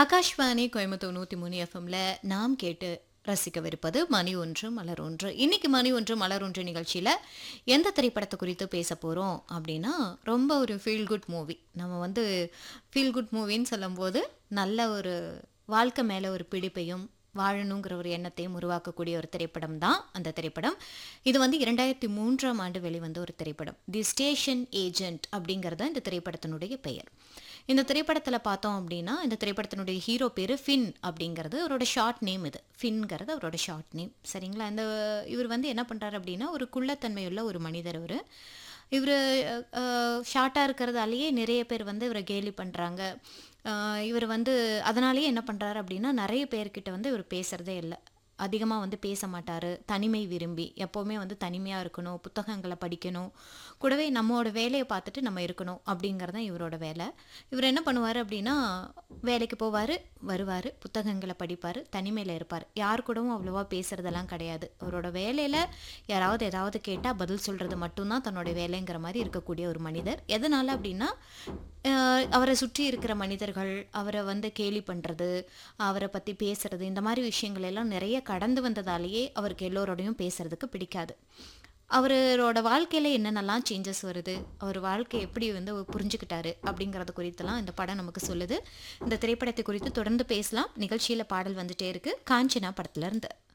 ஆகாஷ்வாணி கோயம்புத்தூர் நூற்றி மூணு எஃப்எம்ல நாம் கேட்டு ரசிக்கவிருப்பது மணி ஒன்று மலர் ஒன்று இன்னைக்கு மணி ஒன்று மலர் ஒன்று நிகழ்ச்சியில் எந்த திரைப்படத்தை குறித்து பேச போகிறோம் அப்படின்னா ரொம்ப ஒரு ஃபீல் குட் மூவி நம்ம வந்து ஃபீல் குட் மூவின்னு சொல்லும்போது நல்ல ஒரு வாழ்க்கை மேலே ஒரு பிடிப்பையும் வாழணுங்கிற ஒரு எண்ணத்தையும் உருவாக்கக்கூடிய ஒரு திரைப்படம் தான் அந்த திரைப்படம் இது வந்து இரண்டாயிரத்தி மூன்றாம் ஆண்டு வெளிவந்த ஒரு திரைப்படம் தி ஸ்டேஷன் ஏஜென்ட் அப்படிங்கிறது இந்த திரைப்படத்தினுடைய பெயர் இந்த திரைப்படத்தில் பார்த்தோம் அப்படின்னா இந்த திரைப்படத்தினுடைய ஹீரோ பேர் ஃபின் அப்படிங்கிறது அவரோட ஷார்ட் நேம் இது ஃபின்ங்கிறது அவரோட ஷார்ட் நேம் சரிங்களா இந்த இவர் வந்து என்ன பண்ணுறாரு அப்படின்னா ஒரு குள்ளத்தன்மையுள்ள ஒரு மனிதர் அவர் இவர் ஷார்ட்டாக இருக்கிறதாலேயே நிறைய பேர் வந்து இவரை கேலி பண்ணுறாங்க இவர் வந்து அதனாலேயே என்ன பண்ணுறாரு அப்படின்னா நிறைய பேர்கிட்ட வந்து இவர் பேசுகிறதே இல்லை அதிகமாக வந்து பேச மாட்டார் தனிமை விரும்பி எப்போவுமே வந்து தனிமையாக இருக்கணும் புத்தகங்களை படிக்கணும் கூடவே நம்மளோட வேலையை பார்த்துட்டு நம்ம இருக்கணும் அப்படிங்கிறது தான் இவரோட வேலை இவர் என்ன பண்ணுவார் அப்படின்னா வேலைக்கு போவார் வருவார் புத்தகங்களை படிப்பார் தனிமையில் இருப்பார் யார் கூடவும் அவ்வளோவா பேசுகிறதெல்லாம் கிடையாது அவரோட வேலையில் யாராவது ஏதாவது கேட்டால் பதில் சொல்கிறது மட்டும்தான் தன்னோட வேலைங்கிற மாதிரி இருக்கக்கூடிய ஒரு மனிதர் எதனால் அப்படின்னா அவரை சுற்றி இருக்கிற மனிதர்கள் அவரை வந்து கேலி பண்ணுறது அவரை பற்றி பேசுறது இந்த மாதிரி விஷயங்கள் எல்லாம் நிறைய கடந்து வந்ததாலேயே அவருக்கு எல்லோரோடையும் பேசுறதுக்கு பிடிக்காது அவரோட வாழ்க்கையில் என்னென்னலாம் சேஞ்சஸ் வருது அவர் வாழ்க்கை எப்படி வந்து புரிஞ்சுக்கிட்டாரு அப்படிங்கிறத குறித்தெல்லாம் இந்த படம் நமக்கு சொல்லுது இந்த திரைப்படத்தை குறித்து தொடர்ந்து பேசலாம் நிகழ்ச்சியில் பாடல் வந்துட்டே இருக்கு காஞ்சனா படத்துல இருந்து